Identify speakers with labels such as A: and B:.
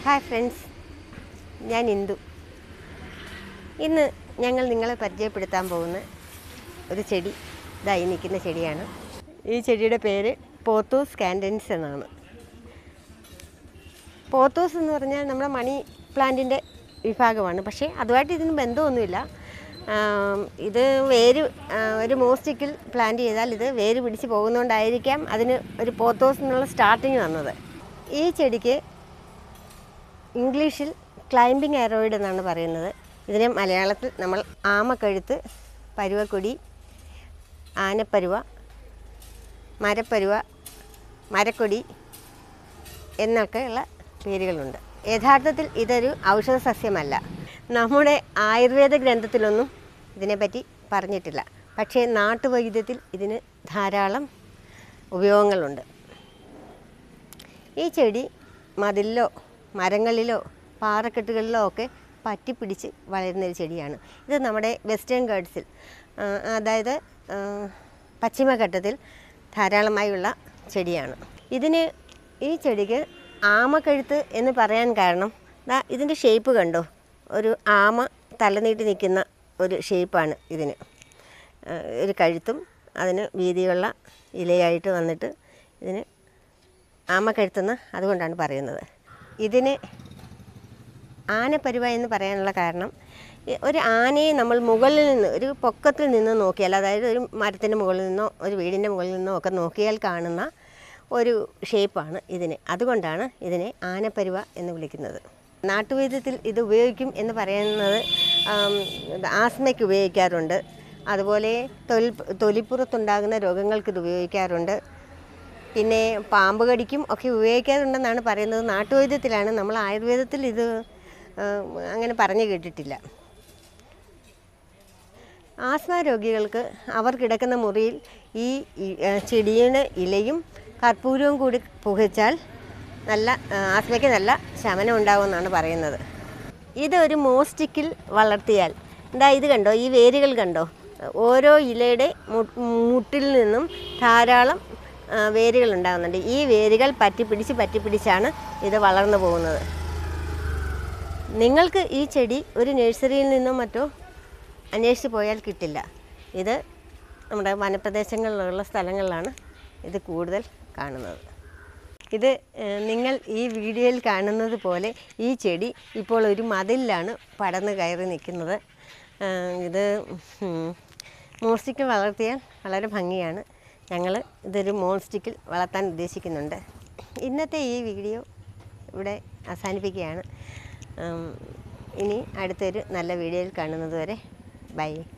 A: hi friends ഞാൻ ഇന്ദു ഇന്ന് ഞങ്ങൾ നിങ്ങളെ പരിചയപ്പെടുത്താൻ പോകുന്ന ഒരു ചെടി ഇതായി നിൽക്കുന്ന ചെടിയാണ് ഈ ചെടിയുടെ പേര് പോത്തോസ് കാൻഡൻസ് എന്നാണ് പോത്തോസ് എന്ന് പറഞ്ഞാൽ നമ്മുടെ മണി പ്ലാന്റിൻ്റെ വിഭാഗമാണ് പക്ഷേ അതുമായിട്ട് ഇതിന് ബന്ധമൊന്നുമില്ല ആം, ഇത് വേര് ആ, ഒരു മോസ്റ്റിക്കിൽ പ്ലാന്റ് ചെയ്താൽ ഇത് വേര് പിടിച്ച് പോകുന്നതുകൊണ്ടായിരിക്കാം അതിന് ഒരു പോത്തോസ് എന്നുള്ള സ്റ്റാർട്ടിങ് വന്നത് ഈ ചെടിക്ക് ഇംഗ്ലീഷിൽ ക്ലൈംബിംഗ് ആരോയിഡ് എന്നാണ് പറയുന്നത് ഇതിനെ മലയാളത്തിൽ നമ്മൾ ആമക്കഴുത്ത് പരുവക്കൊടി ആനപ്പരുവ മരപ്പരുവ മരക്കൊടി എന്നൊക്കെയുള്ള പേരുകളുണ്ട് യഥാർത്ഥത്തിൽ ഇതൊരു ഔഷധ സസ്യമല്ല നമ്മുടെ ആയുർവേദ ഗ്രന്ഥത്തിലൊന്നും ഇതിനെപ്പറ്റി പറഞ്ഞിട്ടില്ല പക്ഷേ നാട്ടുവൈദ്യത്തിൽ ഇതിന് ധാരാളം ഉപയോഗങ്ങളുണ്ട് ഈ ചെടി മതിലിലോ മരങ്ങളിലോ പാറക്കെട്ടുകളിലോ ഒക്കെ പറ്റിപ്പിടിച്ച് വളരുന്നൊരു ചെടിയാണ് ഇത് നമ്മുടെ വെസ്റ്റേൺ ഗാർഡ്സിൽ ആ, അതായത് ആ, പശ്ചിമഘട്ടത്തിൽ ധാരാളമായുള്ള ചെടിയാണ് ഇതിന് ഈ ചെടിക്ക് ആമക്കഴുത്ത് എന്ന് പറയാൻ കാരണം ദാ ഇതിൻ്റെ ഷേപ്പ് കണ്ടോ ഒരു ആമ തലനീട്ടി നിൽക്കുന്ന ഒരു ഷേപ്പാണ് ഇതിന് ആ, ഒരു കഴുത്തും അതിന് വീതിയുള്ള ഇലയായിട്ട് വന്നിട്ട് ഇതിന് ആമ കഴുത്തുന്ന അതുകൊണ്ടാണ് പറയുന്നത് ഇതിന് ആനപ്പരുവ എന്ന് പറയാനുള്ള കാരണം ഈ ഒരു ആനയെ നമ്മൾ മുകളിൽ നിന്ന് ഒരു പൊക്കത്തിൽ നിന്ന് നോക്കിയാൽ അതായത് ഒരു മരത്തിൻ്റെ മുകളിൽ നിന്നോ ഒരു വീടിൻ്റെ മുകളിൽ നിന്നോ ഒക്കെ നോക്കിയാൽ കാണുന്ന ഒരു ഷേപ്പാണ് ഇതിന് അതുകൊണ്ടാണ് ഇതിനെ ആനപ്പരുവ എന്ന് വിളിക്കുന്നത് നാട്ടുവൈദ്യത്തിൽ ഇത് ഉപയോഗിക്കും എന്ന് പറയുന്നത് ആം, ആസ്മയ്ക്ക് ഉപയോഗിക്കാറുണ്ട് അതുപോലെ തൊലി തൊലിപ്പുറത്തുണ്ടാകുന്ന രോഗങ്ങൾക്ക് ഇത് ഉപയോഗിക്കാറുണ്ട് പിന്നെ പാമ്പ് കടിക്കും ഒക്കെ ഉപയോഗിക്കാറുണ്ടെന്നാണ് പറയുന്നത് നാട്ടുവൈദ്യത്തിലാണ് നമ്മൾ ആയുർവേദത്തിൽ ഇത് ആ, അങ്ങനെ പറഞ്ഞു കേട്ടിട്ടില്ല ആസ്മ രോഗികൾക്ക് അവർ കിടക്കുന്ന മുറിയിൽ ഈ ഇ- ആ, ചെടിയുടെ ഇലയും കർപ്പൂരവും കൂടി പുകച്ചാൽ നല്ല ആ, ആസ്മയ്ക്ക് നല്ല ശമനം ഉണ്ടാകുമെന്നാണ് പറയുന്നത് ഇതൊരു മോസ്റ്റിക്കിൽ വളർത്തിയാൽ എന്താ ഇത് കണ്ടോ ഈ വേരുകൾ കണ്ടോ ഓരോ ഇലയുടെ മു- മുട്ടിൽ നിന്നും ധാരാളം ആ, വേരുകൾ ഉണ്ടാകുന്നുണ്ട് ഈ വേരുകൾ പറ്റിപ്പിടിച്ച് പറ്റിപ്പിടിച്ചാണ് ഇത് വളർന്നു പോകുന്നത് നിങ്ങൾക്ക് ഈ ചെടി ഒരു നഴ്സറിയിൽ നിന്നോ മറ്റോ അന്വേഷിച്ച് പോയാൽ കിട്ടില്ല ഇത് നമ്മുടെ വനപ്രദേശങ്ങളിലുള്ള സ്ഥലങ്ങളിലാണ് ഇത് കൂടുതൽ കാണുന്നത് ഇത് ഏഹ്, നിങ്ങൾ ഈ വീഡിയോയിൽ കാണുന്നത് പോലെ ഈ ചെടി ഇപ്പോൾ ഒരു മതിലിലാണ് പടർന്ന് കയറി നിൽക്കുന്നത് ഏഹ്, ഇത് മോൺസ്റ്റിക്കിൽ വളർത്തിയാൽ വളരെ ഭംഗിയാണ് ഞങ്ങൾ ഇതൊരു മോൺസ്റ്റിക്കിൽ വളർത്താൻ ഉദ്ദേശിക്കുന്നുണ്ട് ഇന്നത്തെ ഈ വീഡിയോ ഇവിടെ അവസാനിപ്പിക്കുകയാണ് ഉം, ഇനി അടുത്തൊരു നല്ല വീഡിയോയിൽ കാണുന്നത് വരെ ബൈ